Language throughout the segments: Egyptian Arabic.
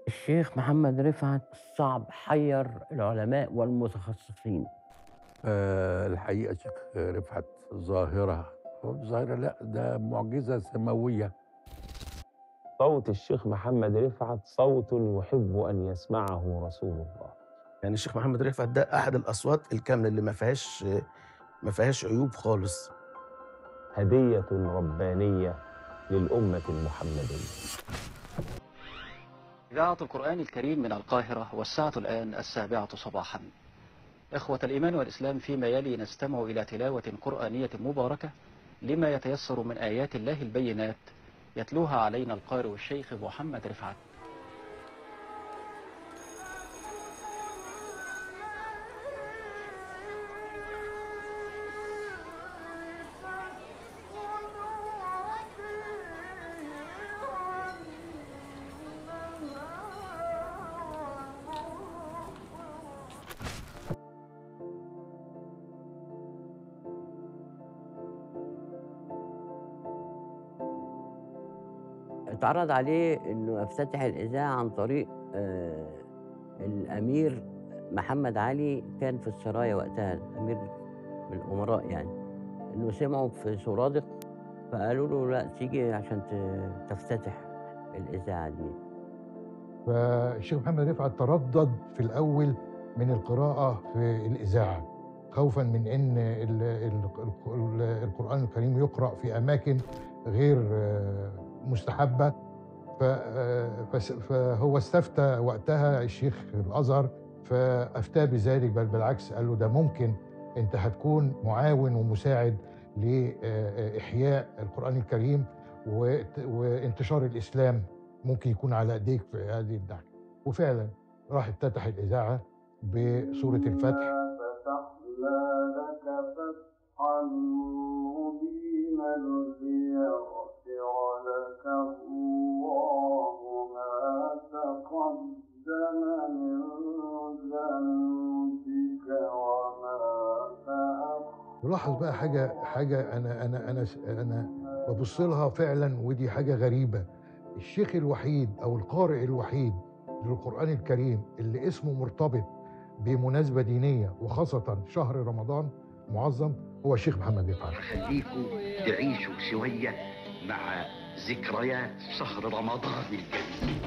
الشيخ محمد رفعت صعب حير العلماء والمتخصصين آه الحقيقة شيخ رفعت ظاهرة هو مش ظاهرة لا ده معجزة سماوية صوت الشيخ محمد رفعت صوت يحب أن يسمعه رسول الله يعني الشيخ محمد رفعت ده احد الاصوات الكامله اللي ما فيهاش ما فيهاش عيوب خالص هدية ربانية للأمة المحمدية إذاعة القرآن الكريم من القاهرة والساعة الآن السابعة صباحا إخوة الإيمان والإسلام فيما يلي نستمع إلى تلاوة قرآنية مباركة لما يتيسر من آيات الله البينات يتلوها علينا القارئ الشيخ محمد رفعت اتعرض عليه انه يفتتح الاذاعه عن طريق آه الامير محمد علي كان في السرايا وقتها الامير من الامراء يعني انه سمعوا في سرادق فقالوا له لا تيجي عشان ت- تفتتح الاذاعه دي فالشيخ محمد رفعت تردد في الأول من القراءة في الإذاعة خوفا من أن ال- ال- ال- القرآن الكريم يقرأ في أماكن غير آه، مستحبة ف- آه، فس- فهو استفتى وقتها الشيخ الأزهر فأفتاه بذلك بل بالعكس قال له ده ممكن أنت هتكون معاون ومساعد لإحياء القرآن الكريم وت- وانتشار الإسلام ممكن يكون على ايديك في هذه الدعوه وفعلا راح افتتح الاذاعه بسوره الفتح فتحنا لك فتحا مبينا ليغفر لك الله ما تقدم من ذنبك وما تأخر ولاحظ بقى حاجه حاجه انا انا انا انا ببص لها فعلا ودي حاجه غريبه الشيخ الوحيد او القارئ الوحيد للقران الكريم اللي اسمه مرتبط بمناسبه دينيه وخاصه شهر رمضان معظم هو الشيخ محمد رفعت خليكم تعيشوا شوية مع ذكريات شهر رمضان الكريم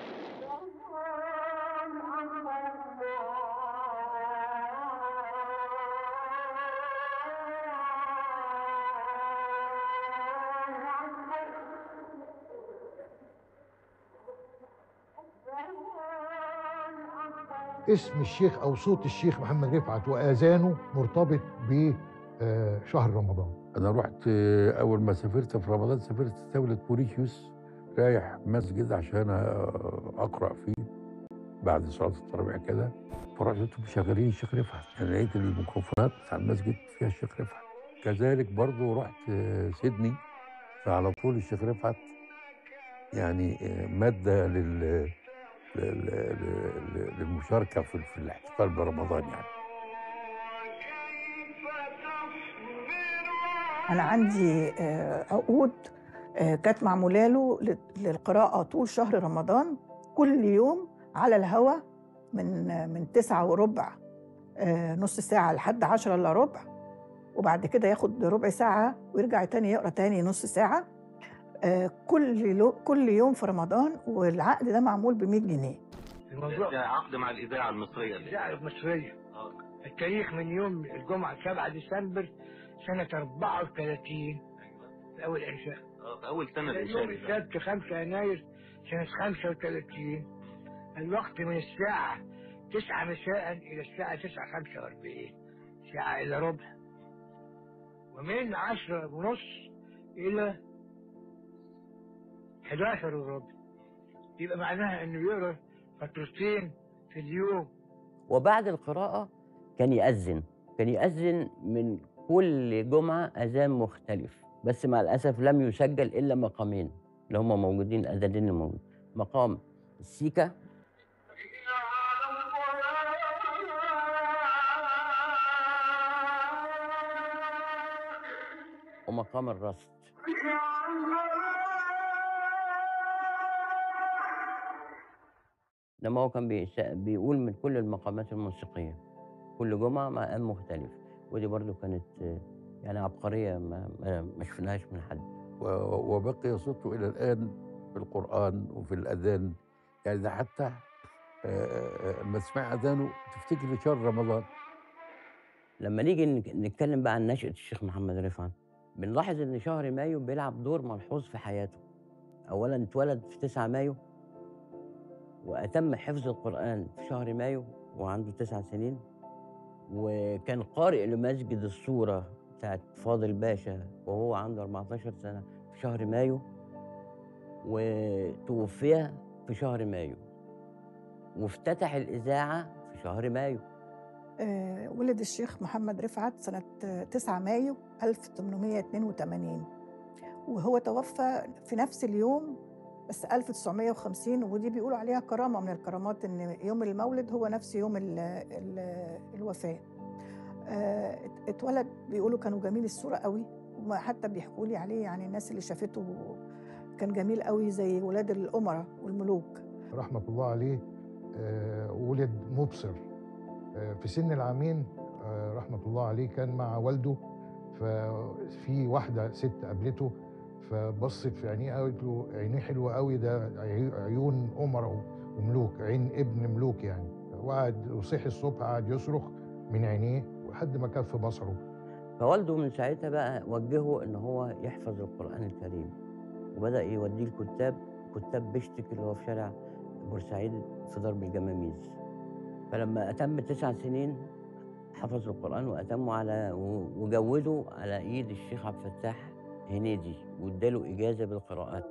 اسم الشيخ او صوت الشيخ محمد رفعت واذانه مرتبط بشهر رمضان أنا رحت آه، أول ما سافرت في رمضان سافرت دولة موريشيوس رايح مسجد عشان آه، أقرأ فيه بعد صلاة التراويح كده فرحت لقيتهم مشغلين الشيخ رفعت أنا لقيت الميكروفونات بتاع المسجد فيها الشيخ رفعت كذلك برضو رحت آه، سيدني فعلى طول الشيخ رفعت يعني آه، مادة لل لل- لل- للمشاركة في في الاحتفال برمضان يعني أنا عندي آه، عقود آه، كانت معمولة له لل- للقراءة طول شهر رمضان كل يوم على الهوا من آه، من تسعة وربع آه، نص ساعة لحد عشرة إلا ربع وبعد كده ياخد ربع ساعة ويرجع تاني يقرأ تاني نص ساعة آه، كل لو- كل يوم في رمضان والعقد ده معمول ب 100 جنيه الموضوع ده عقد مع الإذاعة المصرية الإذاعة المصرية التاريخ من يوم الجمعة 7 ديسمبر سنة 34 في أول إنشاء في أول سنة يوم السبت 5 يناير سنة 35 الوقت من الساعة 9 مساء إلى الساعة 9 45 ساعة إلا ربع ومن 10 ونص إلى 11 وربع يبقى معناها إنه بيقرا فترتين في اليوم وبعد القراءه كان يأذن كان يأذن من كل جمعه اذان مختلف بس مع الاسف لم يسجل الا مقامين اللي هم موجودين الاذانين الموجودين مقام السيكا ومقام الرصد إنما هو كان بيس- بيقول من كل المقامات الموسيقية كل جمعة مقام مختلف ودي برضو كانت آه، يعني عبقرية ما, ما ما شفناهاش من حد و- وبقي صوته إلى الآن في القرآن وفي الأذان يعني ده حتى آه، لما تسمع أذانه تفتكر شهر رمضان لما نيجي نك- نتكلم بقى عن نشأة الشيخ محمد رفعت بنلاحظ إن شهر مايو بيلعب دور ملحوظ في حياته أولا اتولد في 9 مايو وأتم حفظ القرآن في شهر مايو وعنده تسع سنين وكان قارئ لمسجد الصورة بتاعت فاضل باشا وهو عنده 14 سنة في شهر مايو وتوفي في شهر مايو وافتتح الإذاعة في شهر مايو آه، ولد الشيخ محمد رفعت سنة آه، 9 مايو 1882 وهو توفى في نفس اليوم بس 1950 ودي بيقولوا عليها كرامة من الكرامات إن يوم المولد هو نفس يوم ال ال الوفاة آه، ات- اتولد بيقولوا كانوا جميل الصورة قوي وما حتى بيحكوا لي عليه يعني الناس اللي شافته كان جميل قوي زي ولاد الأمراء والملوك رحمة الله عليه آه، ولد مبصر آه، في سن العامين آه، رحمة الله عليه كان مع والده ففي واحدة ست قابلته فبصت في عينيه قالت له عينيه حلوة قوي ده عي- عيون أمراء وملوك عين ابن ملوك يعني وقعد وصحي الصبح قعد يصرخ من عينيه لحد ما كف بصره فوالده من ساعتها بقى وجهه ان هو يحفظ القران الكريم وبدا يوديه الكتاب كتاب بشتك اللي هو في شارع بورسعيد في درب الجماميز فلما اتم تسع سنين حفظ القران واتمه على و- وجوده على ايد الشيخ عبد الفتاح هنيدي واداله اجازه بالقراءات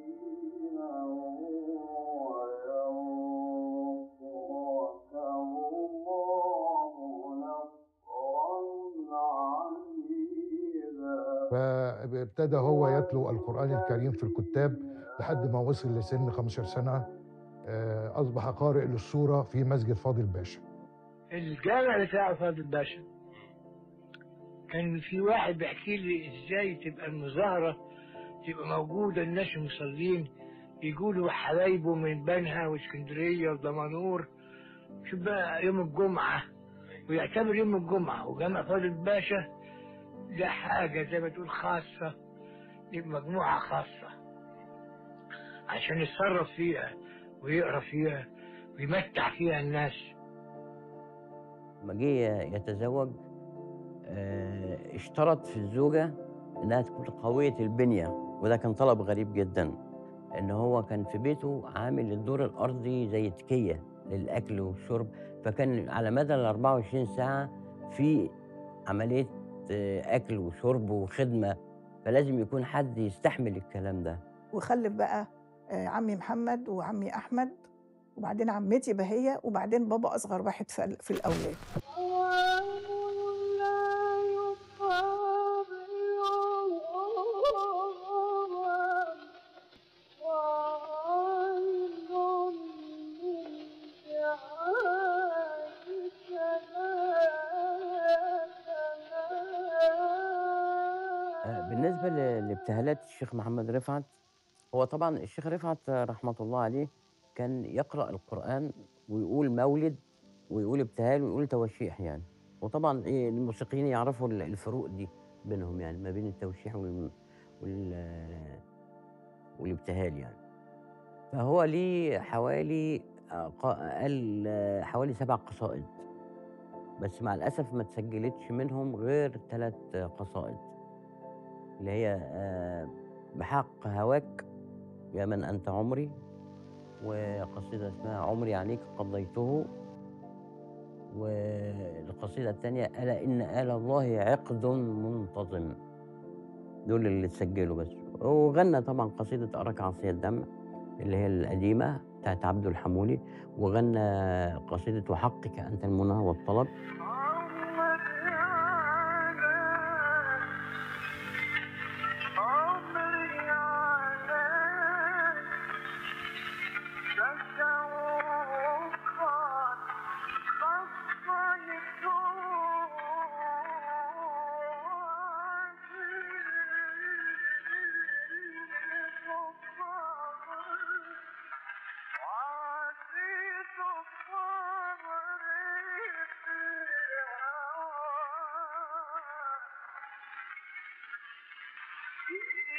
فابتدى هو يتلو القرآن الكريم في الكتاب لحد ما وصل لسن 15 سنة آه، أصبح قارئ للسورة في مسجد فاضل باشا الجامع بتاع فاضل باشا كان في واحد بيحكي لي ازاي تبقى المظاهرة تبقى موجودة الناس المصلين يقولوا حبايبه من بنها واسكندرية ودمنهور شوف بقى يوم الجمعة ويعتبر يوم الجمعة وجامع فاضل باشا ده حاجة زي ما تقول خاصة مجموعة خاصة عشان يتصرف فيها ويقرا فيها ويمتع فيها الناس لما جه يتزوج آه، اشترط في الزوجة إنها تكون قوية البنية وده كان طلب غريب جدا إن هو كان في بيته عامل الدور الأرضي زي تكية للأكل والشرب فكان على مدى ال 24 ساعة في عملية آه، أكل وشرب وخدمة فلازم يكون حد يستحمل الكلام ده وخلف بقى آه، عمي محمد وعمي أحمد وبعدين عمتي بهية وبعدين بابا أصغر واحد في ال- في الأولاد آه، بالنسبة ل- لابتهالات الشيخ محمد رفعت هو طبعا الشيخ رفعت آه، رحمة الله عليه كان يقرأ القرآن ويقول مولد ويقول ابتهال ويقول توشيح يعني وطبعا إيه الموسيقيين يعرفوا ال- الفروق دي بينهم يعني ما بين التوشيح وال... وال... والابتهال يعني فهو ليه حوالي آه، قا- أقل آه، حوالي سبع قصائد بس مع الأسف ما تسجلتش منهم غير ثلاث قصائد اللي هي آه، بحق هواك يا من أنت عمري وقصيدة اسمها عمري عليك قضيته والقصيدة الثانية ألا إن آل الله عقد منتظم دول اللي اتسجلوا بس وغنى طبعا قصيدة أراك عصي الدمع اللي هي القديمة بتاعت عبد الحمولي وغنى قصيدة وحقك أنت المنى والطلب عسيت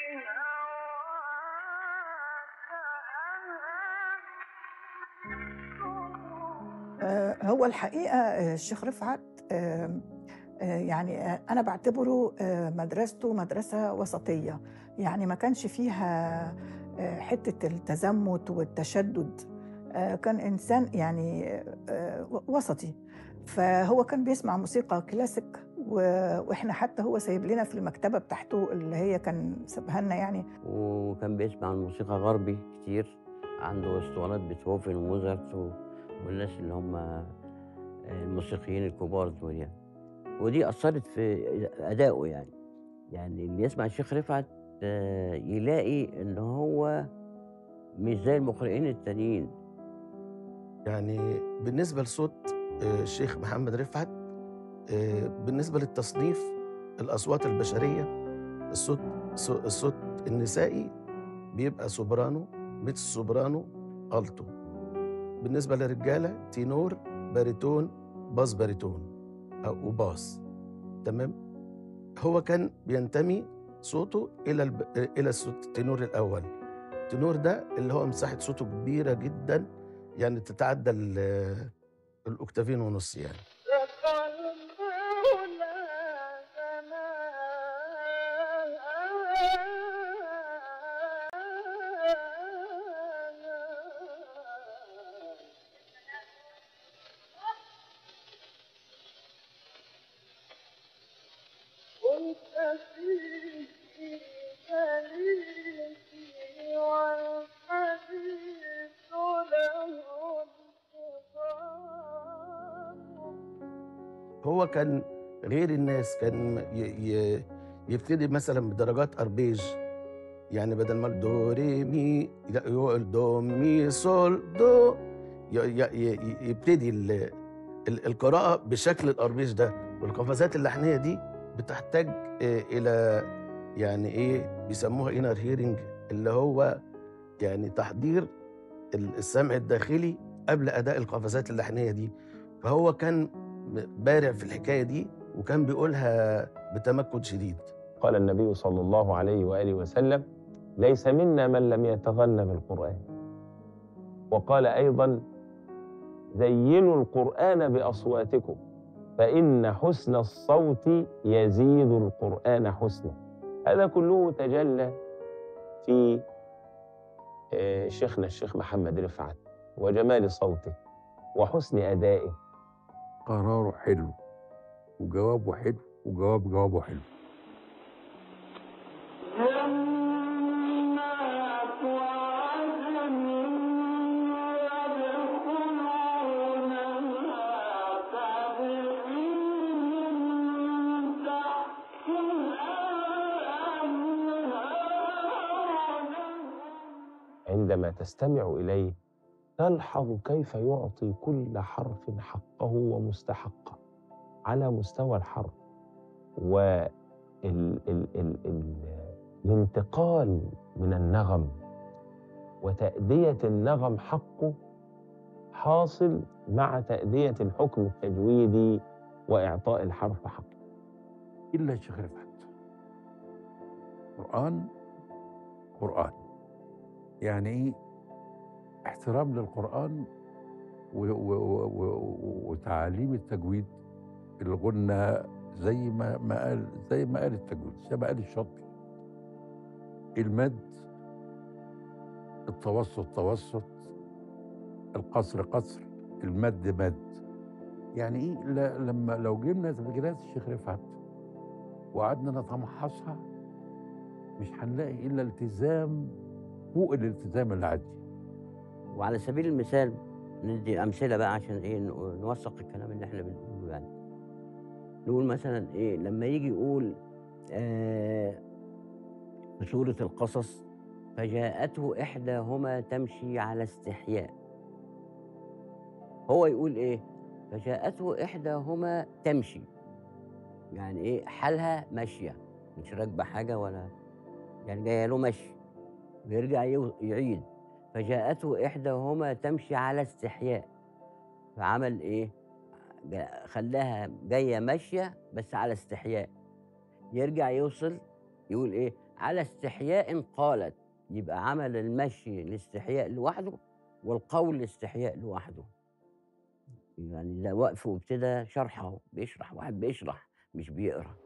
آه، هو الحقيقة آه، الشيخ رفعت آه، آه، يعني آه، أنا بعتبره آه، مدرسته مدرسة وسطية يعني ما كانش فيها آه، حتة التزمت والتشدد آه، كان إنسان يعني آه، وسطي فهو كان بيسمع موسيقى كلاسيك و- وإحنا حتى هو سايب لنا في المكتبة بتاعته اللي هي كان سابها لنا يعني وكان بيسمع الموسيقى غربي كتير عنده اسطوانات بيتهوفن وموزارت و- والناس اللي هم الموسيقيين الكبار دول يعني ودي أثرت في أدائه يعني يعني اللي يسمع الشيخ رفعت آه، يلاقي إن هو مش زي المقرئين التانيين يعني بالنسبة لصوت آه، الشيخ محمد رفعت آه، بالنسبة للتصنيف الأصوات البشرية الصوت صو- الصوت النسائي بيبقى سوبرانو ميتس سوبرانو ألتو بالنسبة للرجالة تينور باريتون باس باريتون أو باس تمام هو كان بينتمي صوته إلى الب... إلى الصوت التنور الأول التنور ده اللي هو مساحة صوته كبيرة جدا يعني تتعدى ال- الأكتافين ونص يعني هو كان غير الناس كان ي... ي... يبتدي مثلا بدرجات أربيج يعني بدل ما دو ري مي لا، يقول دو مي سول دو ي... ي... ي... يبتدي ال... ال... القراءة بشكل الأربيج ده والقفزات اللحنية دي بتحتاج آه، إلى يعني إيه بيسموها inner hearing اللي هو يعني تحضير ال- السمع الداخلي قبل أداء القفزات اللحنية دي فهو كان بارع في الحكاية دي وكان بيقولها بتمكن شديد قال النبي صلى الله عليه وآله وسلم ليس منا من لم يتغنى بالقرآن وقال أيضا زينوا القرآن بأصواتكم فإن حسن الصوت يزيد القرآن حسنا هذا كله تجلى في آه، شيخنا الشيخ محمد رفعت وجمال صوته وحسن أدائه قراره حلو وجوابه حلو وجواب جوابه حلو عندما تستمع إليه تلحظ كيف يعطي كل حرف حقه ومستحقه على مستوى الحرف وال ال ال ال الانتقال من النغم وتأدية النغم حقه حاصل مع تأدية الحكم التجويدي وإعطاء الحرف حقه إلا الشيخ رفعت قرآن قرآن يعني إيه احترام للقرآن و- و- و- و- وتعاليم التجويد اللي قلنا زي ما ما قال زي ما قال التجويد زي ما قال الشاطبي المد التوسط توسط القصر قصر المد مد يعني ايه لا لما لو جبنا تفجيرات الشيخ رفعت وقعدنا نتمحصها مش هنلاقي الا التزام فوق الالتزام اللي عندي وعلى سبيل المثال ندي امثله بقى عشان ايه نو- نوثق الكلام اللي احنا بنقوله يعني نقول مثلا ايه لما يجي يقول آه في سوره القصص فجاءته احداهما تمشي على استحياء هو يقول ايه فجاءته احداهما تمشي يعني ايه حالها ماشيه مش راكبه حاجه ولا يعني جايه له مشي ويرجع يو- يعيد فجاءته إحداهما تمشي على استحياء فعمل إيه؟ جا- خلاها جاية ماشية بس على استحياء يرجع يوصل يقول إيه؟ على استحياء قالت يبقى عمل المشي الاستحياء لوحده والقول الاستحياء لوحده يعني ده وقف وابتدى شرحه بيشرح واحد بيشرح مش بيقرا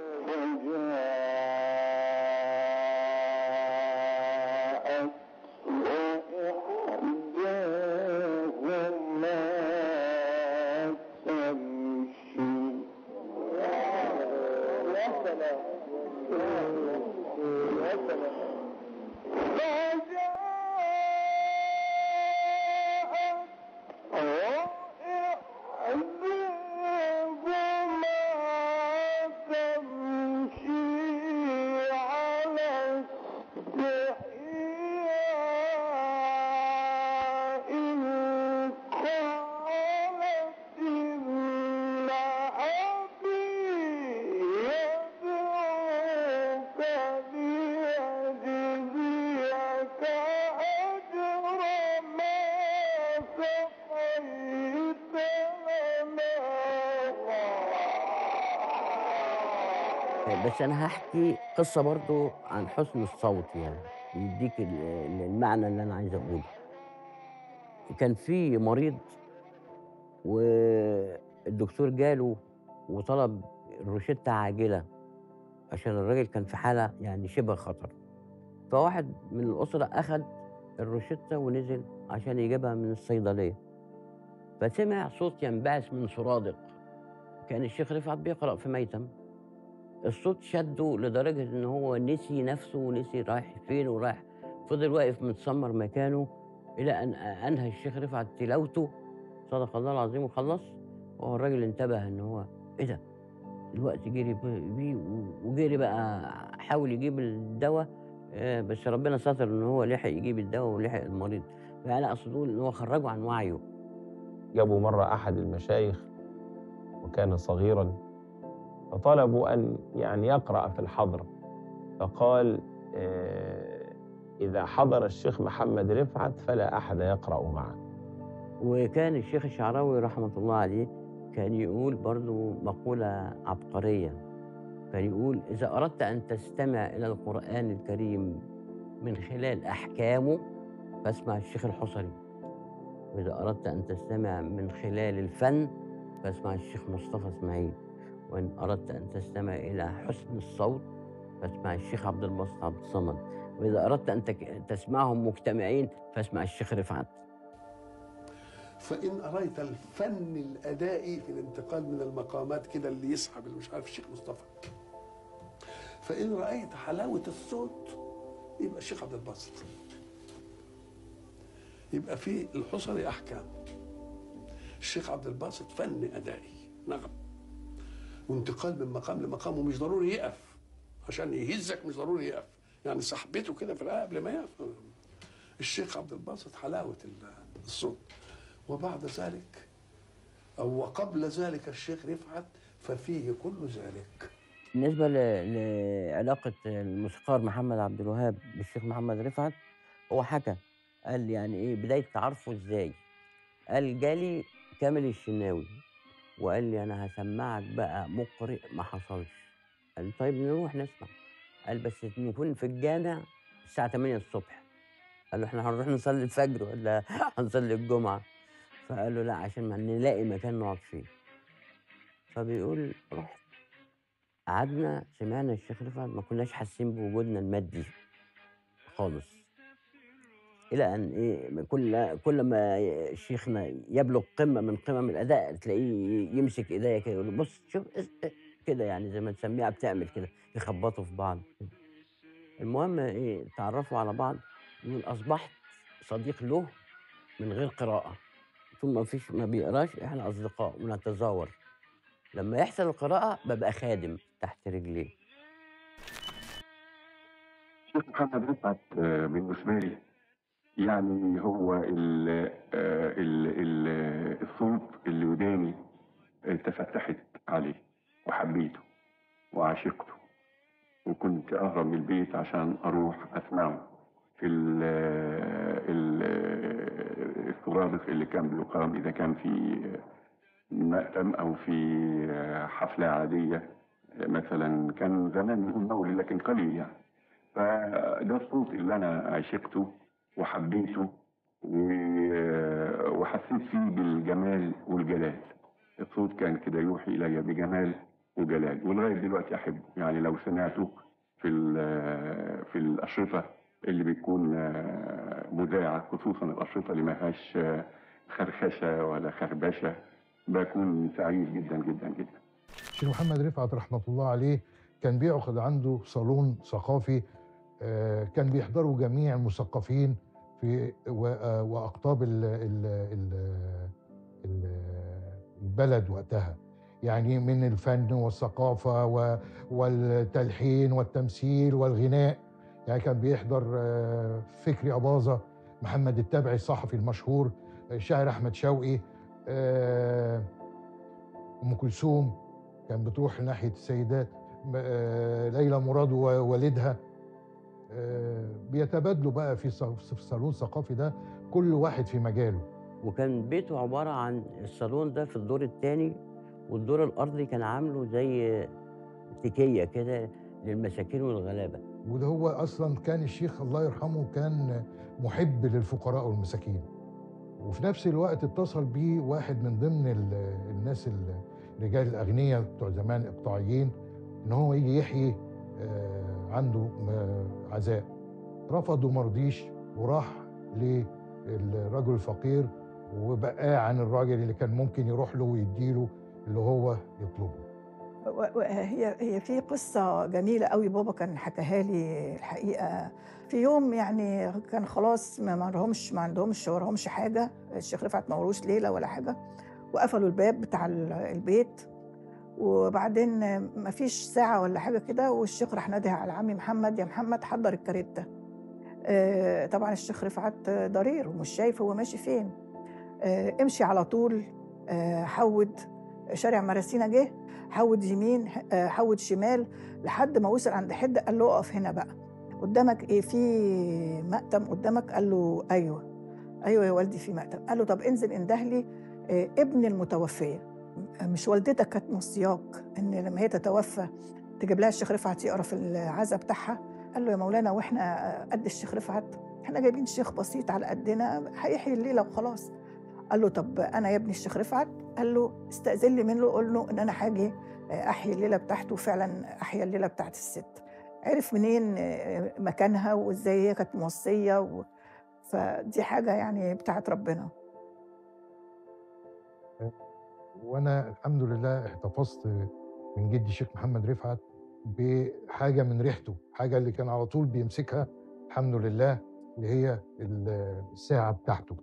بس انا هحكي قصه برضو عن حسن الصوت يعني يديك ال- ال- المعنى اللي انا عايز اقوله كان في مريض والدكتور جاله وطلب روشتة عاجلة عشان الراجل كان في حالة يعني شبه خطر فواحد من الأسرة أخد الروشتة ونزل عشان يجيبها من الصيدلية فسمع صوت ينبعث من سرادق كان الشيخ رفعت بيقرأ في ميتم الصوت شده لدرجة إن هو نسي نفسه ونسي رايح فين ورايح فضل واقف متسمر مكانه إلى أن أنهى الشيخ رفعت تلاوته صدق الله العظيم وخلص وهو الراجل انتبه إن هو إيه ده؟ الوقت جري ب- بيه و- وجري بقى حاول يجيب الدواء آه، بس ربنا ستر إن هو لحق يجيب الدواء ولحق المريض يعني أقصد أقول إن هو خرجه عن وعيه جابوا مرة أحد المشايخ وكان صغيرا فطلبوا أن يعني يقرأ في الحضرة فقال آه، إذا حضر الشيخ محمد رفعت فلا أحد يقرأ معه وكان الشيخ الشعراوي رحمة الله عليه كان يقول برضو مقولة عبقرية كان يقول إذا أردت أن تستمع إلى القرآن الكريم من خلال أحكامه فاسمع الشيخ الحصري وإذا أردت أن تستمع من خلال الفن فاسمع الشيخ مصطفى إسماعيل وإن أردت أن تستمع إلى حسن الصوت فاسمع الشيخ عبد الباسط عبد الصمد وإذا أردت أن تك- تسمعهم مجتمعين فاسمع الشيخ رفعت فإن أريت الفن الأدائي في الانتقال من المقامات كده اللي يسحب اللي مش عارف الشيخ مصطفى فإن رأيت حلاوة الصوت يبقى الشيخ عبد الباسط يبقى في الحصري أحكام الشيخ عبد الباسط فن أدائي نغم وانتقال من مقام لمقام ومش ضروري يقف عشان يهزك مش ضروري يقف يعني صاحبته كده في الآية قبل ما يقف الشيخ عبد الباسط حلاوة الصوت وبعد ذلك أو وقبل ذلك الشيخ رفعت ففيه كل ذلك بالنسبة ل- لعلاقة الموسيقار محمد عبد الوهاب بالشيخ محمد رفعت هو حكى قال يعني ايه بداية تعرفه ازاي قال جالي كامل الشناوي وقال لي انا هسمعك بقى مقرئ ما حصلش قال لي طيب نروح نسمع قال بس نكون في الجامع الساعة 8 الصبح قال له احنا هنروح نصلي الفجر ولا هنصلي الجمعة فقال له لا عشان ما نلاقي مكان نقعد فيه فبيقول رحت قعدنا سمعنا الشيخ رفعت ما كناش حاسين بوجودنا المادي خالص الى ان ايه كل كل ما شيخنا يبلغ قمه من قمم الاداء تلاقيه يمسك ايديا كده يقول بص شوف اس- كده يعني زي ما تسميها بتعمل كده يخبطوا في بعض المهم ايه تعرفوا على بعض يقول اصبحت صديق له من غير قراءه طول ما فيش ما بيقراش احنا اصدقاء ونتزاور لما يحصل القراءه ببقى خادم تحت رجليه الشيخ محمد رفعت آه، بالنسبة لي يعني هو ال ال ال الصوت اللي وداني تفتحت عليه وحبيته وعشقته وكنت أهرب من البيت عشان أروح أسمعه في ال ال السرادق اللي كان بيقام إذا كان في مأتم أو في حفلة عادية مثلا كان زمان يقول مولد لكن قليل يعني فده الصوت اللي انا عشقته وحبيته و- وحسيت فيه بالجمال والجلال الصوت كان كده يوحي الي بجمال وجلال ولغايه دلوقتي احبه يعني لو سمعته في ال- في الاشرطه اللي بتكون آه، مذاعه خصوصا الاشرطه اللي ما فيهاش آه، خرخشه ولا خربشه بكون سعيد جدا جدا جدا الشيخ محمد رفعت رحمه الله عليه كان بيعقد عنده صالون ثقافي آه، كان بيحضروا جميع المثقفين في و- آه، واقطاب ال- ال- ال- ال- البلد وقتها يعني من الفن والثقافه و- والتلحين والتمثيل والغناء يعني كان بيحضر آه، فكري اباظه محمد التبعي الصحفي المشهور الشاعر احمد شوقي آه، ام كلثوم كان بتروح ناحيه السيدات م- آه، ليلى مراد ووالدها آه، بيتبادلوا بقى في ص- في الصالون الثقافي ده كل واحد في مجاله وكان بيته عبارة عن الصالون ده في الدور الثاني والدور الأرضي كان عامله زي تكية كده للمساكين والغلابة وده هو اصلا كان الشيخ الله يرحمه كان محب للفقراء والمساكين وفي نفس الوقت اتصل بيه واحد من ضمن ال- الناس ال- الرجال الاغنياء بتوع زمان اقطاعيين ان هو يجي يحيي آه، عنده م- عزاء رفض وما رضيش وراح للرجل الفقير وبقاه عن الراجل اللي كان ممكن يروح له ويديله اللي هو يطلبه و- و- هي هي في قصة جميلة قوي بابا كان حكاها لي الحقيقة في يوم يعني كان خلاص ما ما عندهمش ما عندهمش وراهمش حاجة الشيخ رفعت ما وروش ليلة ولا حاجة وقفلوا الباب بتاع ال- البيت وبعدين ما فيش ساعة ولا حاجة كده والشيخ راح نادي على عمي محمد يا محمد حضر الكاريتا آه، طبعا الشيخ رفعت ضرير ومش شايف هو ماشي فين آه، امشي على طول آه، حود شارع مراسينا جه حود يمين آه، حود شمال لحد ما وصل عند حد قال له اقف هنا بقى قدامك ايه في مقتم قدامك قال له ايوه ايوه يا والدي في مقتم قال له طب انزل انده لي آه، ابن المتوفيه مش والدتك كانت موصياك ان لما هي تتوفى تجيب لها الشيخ رفعت يقرا في العزا بتاعها قال له يا مولانا واحنا قد الشيخ رفعت احنا جايبين شيخ بسيط على قدنا هيحيي الليله وخلاص قال له طب انا يا ابني الشيخ رفعت قال له استاذن لي منه قول له ان انا هاجي احيي الليله بتاعته وفعلا احيا الليله بتاعت الست عرف منين مكانها وازاي هي كانت موصيه و... فدي حاجه يعني بتاعت ربنا وانا الحمد لله احتفظت من جدي الشيخ محمد رفعت بحاجه من ريحته حاجه اللي كان على طول بيمسكها الحمد لله اللي هي ال- الساعه بتاعته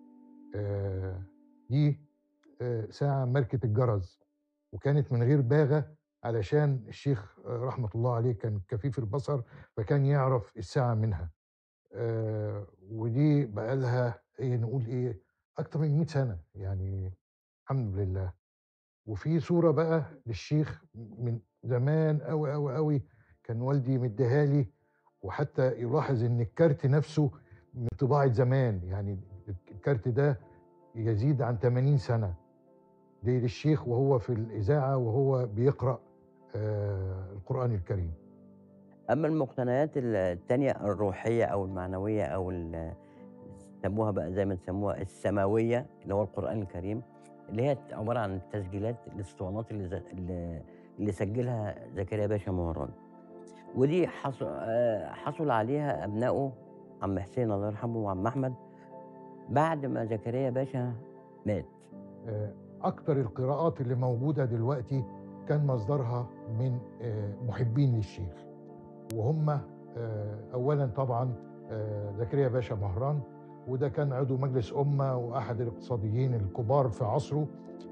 آه، دي آه، ساعه ماركه الجرز وكانت من غير باغه علشان الشيخ آه، رحمه الله عليه كان كفيف البصر فكان يعرف الساعه منها آه، ودي بقالها ايه نقول ايه اكتر من 100 سنه يعني الحمد لله وفي صوره بقى للشيخ من زمان قوي قوي قوي كان والدي مديها لي وحتى يلاحظ ان الكارت نفسه من طباعه زمان يعني الكارت ده يزيد عن 80 سنه دي للشيخ وهو في الاذاعه وهو بيقرا آه القران الكريم أما المقتنيات التانية الروحية أو المعنوية أو ال- سموها بقى زي ما تسموها السماوية اللي هو القرآن الكريم اللي هي عبارة عن التسجيلات الاسطوانات اللي, ز- اللي اللي سجلها زكريا باشا مهران ودي حصل, آه، حصل عليها أبنائه عم حسين الله يرحمه وعم أحمد بعد ما زكريا باشا مات آه، أكتر القراءات اللي موجودة دلوقتي كان مصدرها من آه، محبين للشيخ وهم آه، أولا طبعا آه، زكريا باشا مهران وده كان عضو مجلس أمة وأحد الاقتصاديين الكبار في عصره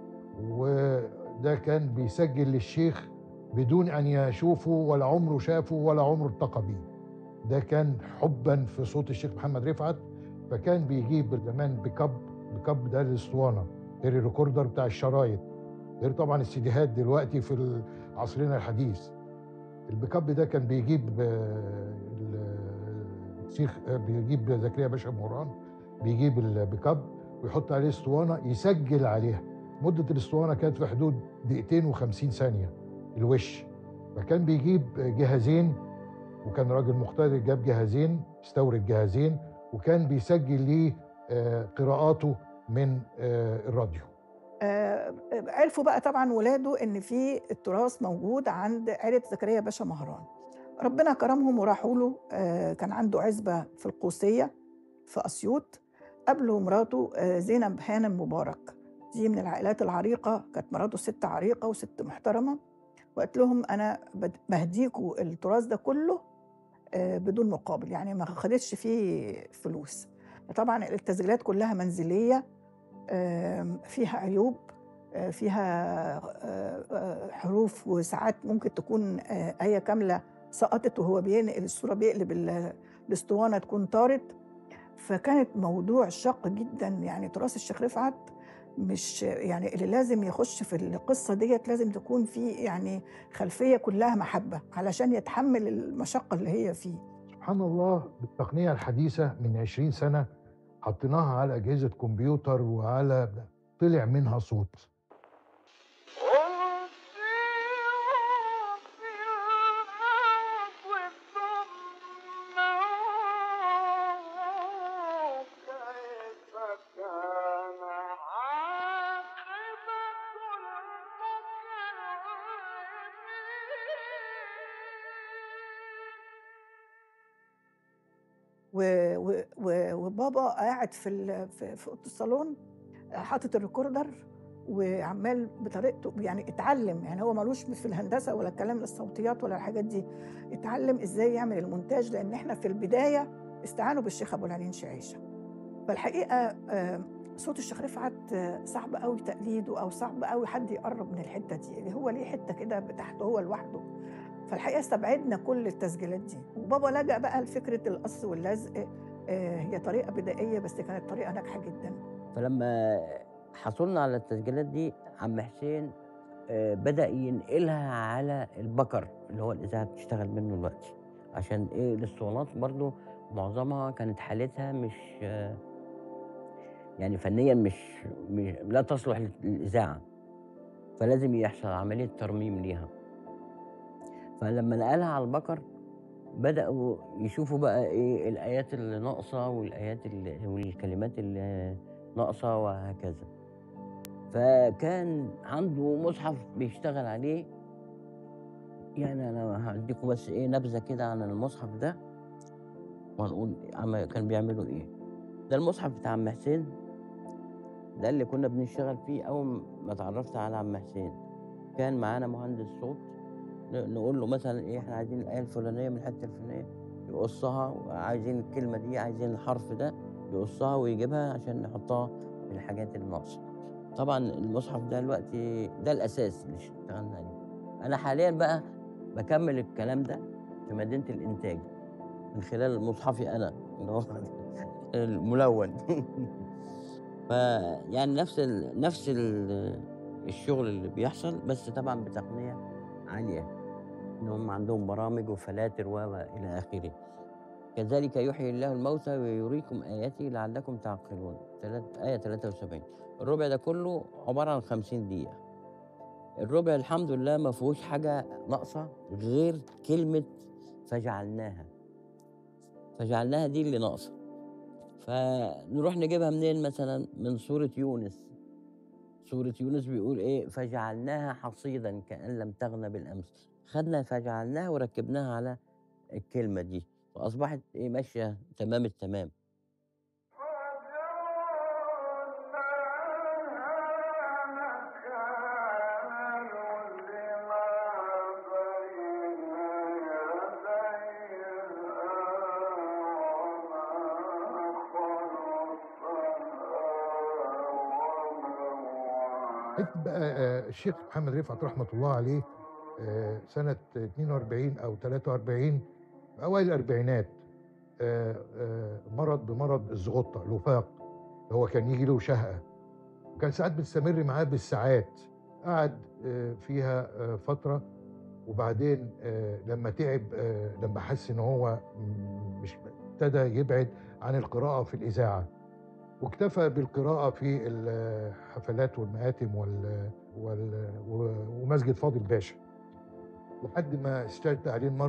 وده كان بيسجل للشيخ بدون أن يشوفه ولا عمره شافه ولا عمره التقى بيه ده كان حبا في صوت الشيخ محمد رفعت فكان بيجيب زمان بكب بكب ده الاسطوانه غير الريكوردر بتاع الشرايط غير طبعا السيديهات دلوقتي في عصرنا الحديث البيكاب ده كان بيجيب آه، ال- الشيخ آه، بيجيب زكريا باشا مهران بيجيب البيكاب ويحط عليه اسطوانه يسجل عليها مده الاسطوانه كانت في حدود دقيقتين و50 ثانيه الوش فكان بيجيب جهازين وكان راجل مقتدر جاب جهازين استورد جهازين وكان بيسجل ليه آه، قراءاته من آه، الراديو آه، عرفوا بقى طبعا ولاده ان في التراث موجود عند عيله زكريا باشا مهران ربنا كرمهم وراحوا له آه، كان عنده عزبه في القوسيه في اسيوط قابله مراته آه، زينب هانم مبارك دي من العائلات العريقه كانت مراته ست عريقه وست محترمه وقالت لهم انا بد- بهديكوا التراث ده كله آه، بدون مقابل يعني ما خدتش فيه فلوس طبعا التسجيلات كلها منزليه آم، فيها عيوب آه، فيها آه، آه، حروف وساعات ممكن تكون آه، آية كاملة سقطت وهو بينقل الصورة بيقلب ال- الاسطوانة تكون طارت فكانت موضوع شاق جدا يعني تراث الشيخ رفعت مش يعني اللي لازم يخش في القصة ديت لازم تكون في يعني خلفية كلها محبة علشان يتحمل المشقة اللي هي فيه سبحان الله بالتقنية الحديثة من 20 سنة حطيناها على أجهزة كمبيوتر وعلى طلع منها صوت و- و- و- وبابا قاعد في ال- في في اوضه الصالون حاطط الريكوردر وعمال بطريقته يعني اتعلم يعني هو ملوش في الهندسه ولا الكلام الصوتيات ولا الحاجات دي اتعلم ازاي يعمل المونتاج لان احنا في البدايه استعانوا بالشيخ ابو العلين شعيشه فالحقيقه آه، صوت الشيخ رفعت آه، صعب قوي تقليده او صعب قوي حد يقرب من الحته دي اللي هو ليه حته كده بتاعته هو لوحده فالحقيقه استبعدنا كل التسجيلات دي وبابا لجأ بقى لفكره القص واللزق آه، هي طريقه بدائيه بس كانت طريقه ناجحه جدا فلما حصلنا على التسجيلات دي عم حسين آه، بدأ ينقلها على البكر اللي هو الإذاعة بتشتغل منه دلوقتي عشان إيه الاسطوانات برضو معظمها كانت حالتها مش آه، يعني فنيا مش, مش لا تصلح للإذاعة فلازم يحصل عملية ترميم ليها فلما نقلها على البكر بدأوا يشوفوا بقى إيه الآيات اللي ناقصة والآيات اللي والكلمات اللي ناقصة وهكذا فكان عنده مصحف بيشتغل عليه يعني انا هديكم بس ايه نبذه كده عن المصحف ده وهنقول عم كان بيعملوا ايه ده المصحف بتاع عم حسين ده اللي كنا بنشتغل فيه اول ما اتعرفت على عم حسين كان معانا مهندس صوت ن- نقول له مثلا ايه احنا عايزين الايه الفلانيه من الحته الفلانيه يقصها وعايزين الكلمه دي عايزين الحرف ده يقصها ويجيبها عشان نحطها في الحاجات الناقصه طبعا المصحف ده دلوقتي ده الاساس اللي اشتغلنا عليه انا حاليا بقى بكمل الكلام ده في مدينه الانتاج من خلال مصحفي انا اللي هو الملون فيعني نفس ال... نفس ال... الشغل اللي بيحصل بس طبعا بتقنيه عاليه ان هم عندهم برامج وفلاتر و و الى اخره كذلك يحيي الله الموتى ويريكم آياته لعلكم تعقلون تلات آية 73 الربع ده كله عبارة عن 50 دقيقة الربع الحمد لله ما فيهوش حاجة ناقصة غير كلمة فجعلناها فجعلناها دي اللي ناقصة فنروح نجيبها منين مثلا من سورة يونس سورة يونس بيقول ايه فجعلناها حصيدا كأن لم تغن بالأمس خدنا فجعلناها وركبناها على الكلمة دي فأصبحت ايه ماشية تمام التمام حته بقى آه، الشيخ محمد رفعت رحمه الله عليه آه، سنه 42 او 43 في اوائل الاربعينات آه، آه، مرض بمرض الزغطه الوفاق هو كان يجي له شهقه وكان ساعات بتستمر معاه بالساعات قعد آه، فيها آه، فتره وبعدين آه، لما تعب آه، لما حس ان هو م- مش ابتدى يبعد عن القراءه في الاذاعه واكتفى بالقراءة في الحفلات والمآتم وال... وال... و- ومسجد فاضل باشا لحد ما اشتد عليه المرض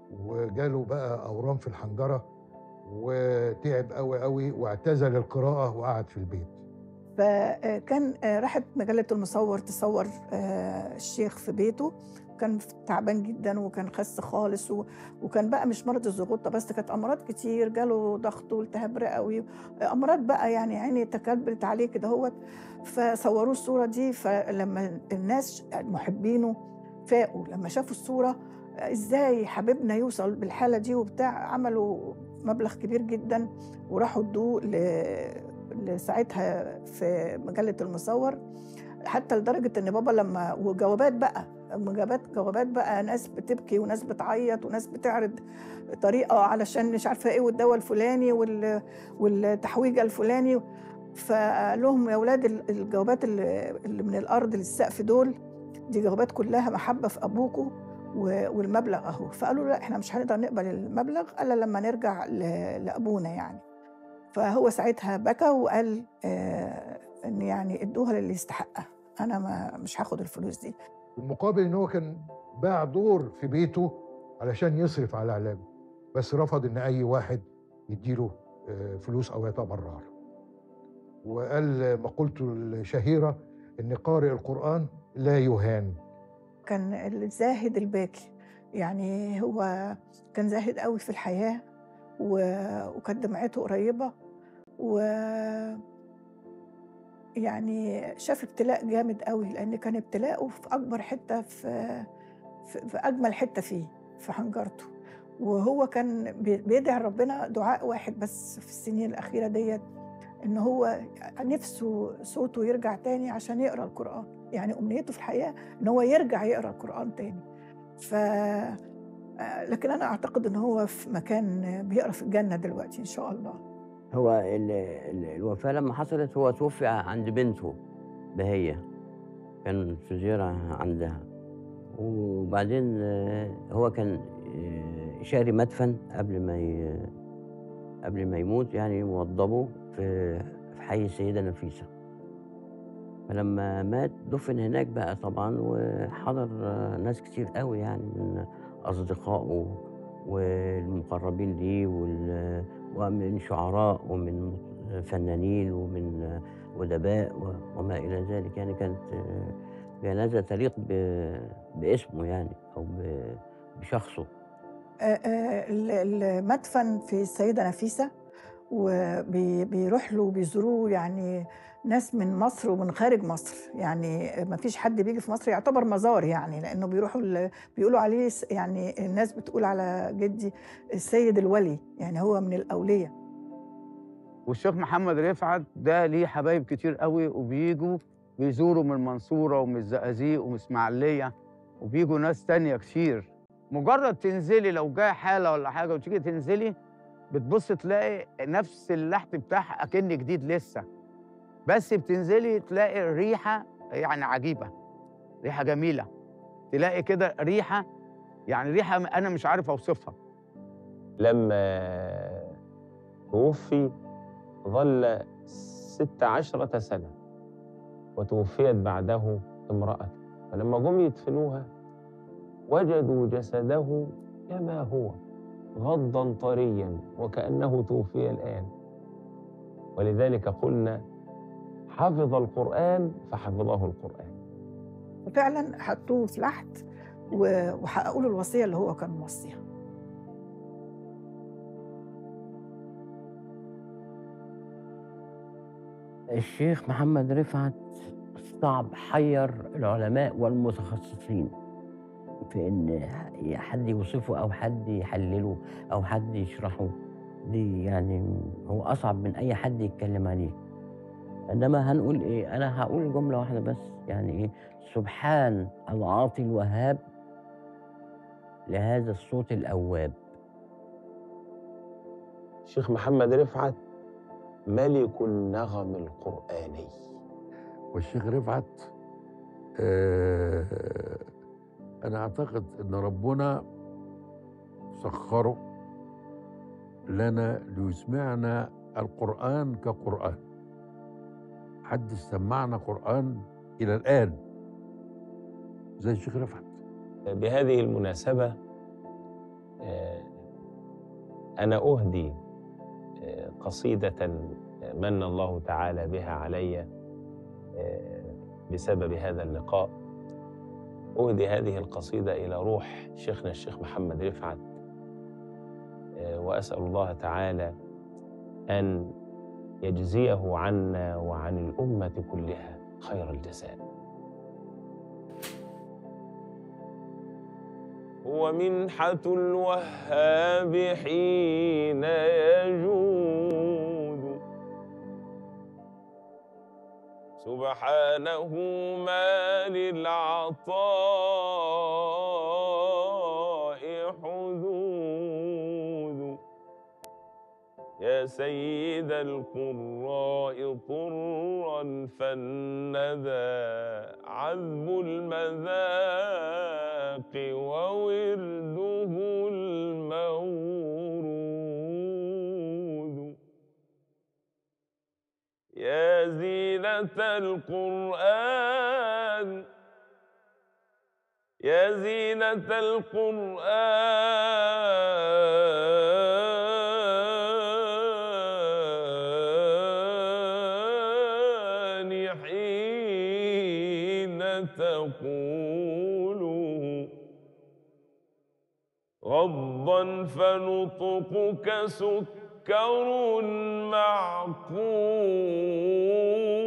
وجاله بقى اورام في الحنجره وتعب قوي قوي واعتزل القراءه وقعد في البيت فكان آه، راحت مجلة المصور تصور آه، الشيخ في بيته كان تعبان جدا وكان خس خالص و- وكان بقى مش مرض الزغوطة بس كانت أمراض كتير جاله ضغط والتهاب رئوي أمراض بقى يعني عيني تكبرت عليه كده هوت فصوروه الصورة دي فلما الناس محبينه فاقوا لما شافوا الصورة آه، ازاي حبيبنا يوصل بالحالة دي وبتاع عملوا مبلغ كبير جدا وراحوا ادوه ل- لساعتها في مجلة المصور حتى لدرجة إن بابا لما وجوابات بقى جوابات جوابات بقى ناس بتبكي وناس بتعيط وناس بتعرض طريقة علشان مش عارفة إيه والدواء الفلاني وال والتحويجة الفلاني فقال لهم يا أولاد ال- الجوابات اللي اللي من الأرض للسقف دول دي جوابات كلها محبة في أبوكوا و- والمبلغ أهو فقالوا لا إحنا مش هنقدر نقبل المبلغ إلا لما نرجع ل- لأبونا يعني فهو ساعتها بكى وقال آه ان يعني ادوها للي يستحقها انا ما مش هاخد الفلوس دي المقابل ان هو كان باع دور في بيته علشان يصرف على علاجه بس رفض ان اي واحد يديله آه، فلوس او يتبرع له وقال مقولته الشهيره ان قارئ القران لا يهان كان الزاهد الباكي يعني هو كان زاهد قوي في الحياه و- وكانت دمعته قريبه و يعني شاف ابتلاء جامد قوي لان كان ابتلاءه في اكبر حته في في, في اجمل حته فيه في حنجرته وهو كان بي- بيدعي ربنا دعاء واحد بس في السنين الاخيره ديت ان هو نفسه صوته يرجع تاني عشان يقرا القران يعني امنيته في الحياه ان هو يرجع يقرا القران تاني ف آه، لكن انا اعتقد ان هو في مكان بيقرا في الجنه دلوقتي ان شاء الله هو ال- ال- الوفاة لما حصلت هو توفي عند بنته بهية كان في زيارة عندها وبعدين آه، هو كان آه، شاري مدفن قبل ما ي... قبل ما يموت يعني وضبه في في حي السيدة نفيسة فلما مات دفن هناك بقى طبعا وحضر آه، ناس كتير قوي يعني من أصدقائه والمقربين ليه وال... ومن شعراء ومن فنانين ومن أدباء و- وما إلى ذلك يعني كانت آه، جنازة تليق ب- باسمه يعني أو ب- بشخصه آه، آه، ال- المدفن في السيدة نفيسة وبيروح له وبيزوروه يعني ناس من مصر ومن خارج مصر يعني ما فيش حد بيجي في مصر يعتبر مزار يعني لانه بيروحوا ال- بيقولوا عليه س- يعني الناس بتقول على جدي السيد الولي يعني هو من الاولياء والشيخ محمد رفعت ده ليه حبايب كتير قوي وبيجوا بيزوروا من المنصورة ومن الزقازيق ومن اسماعيلية وبيجوا ناس تانية كتير مجرد تنزلي لو جاي حالة ولا حاجة وتيجي تنزلي بتبص تلاقي نفس اللحت بتاعها أكن جديد لسه بس بتنزلي تلاقي الريحة يعني عجيبة ريحة جميلة تلاقي كده ريحة يعني ريحة أنا مش عارف أوصفها لما توفي ظل ست عشرة سنة وتوفيت بعده امرأة فلما جم يدفنوها وجدوا جسده كما هو غضا طريا وكأنه توفي الآن ولذلك قلنا حفظ القرآن فحفظه القرآن وفعلا حطوه في لحد و- وحققوا له الوصيه اللي هو كان موصيها الشيخ محمد رفعت صعب حير العلماء والمتخصصين في ان حد يوصفه او حد يحلله او حد يشرحه دي يعني هو اصعب من اي حد يتكلم عليه انما هنقول ايه انا هقول جمله واحده بس يعني ايه سبحان العاطي الوهاب لهذا الصوت الاواب الشيخ محمد رفعت ملك النغم القرآني والشيخ رفعت آه انا اعتقد ان ربنا سخره لنا ليسمعنا القران كقران حد سمعنا قران الى الان زي الشيخ رفعت بهذه المناسبة آه، أنا أهدي آه، قصيدة من الله تعالى بها علي آه، بسبب هذا اللقاء أهدي هذه القصيدة إلى روح شيخنا الشيخ محمد رفعت آه، وأسأل الله تعالى أن يجزيه عنا وعن الأمة كلها خير الجزاء هو منحة الوهاب حين يجود سبحانه ما للعطاء حدود يا سيد القراء طرا فالندى عذب المذاق وورده المورود يا زينة القرآن يا زينة القرآن حين تقوله غضا فنطقك سكر معقول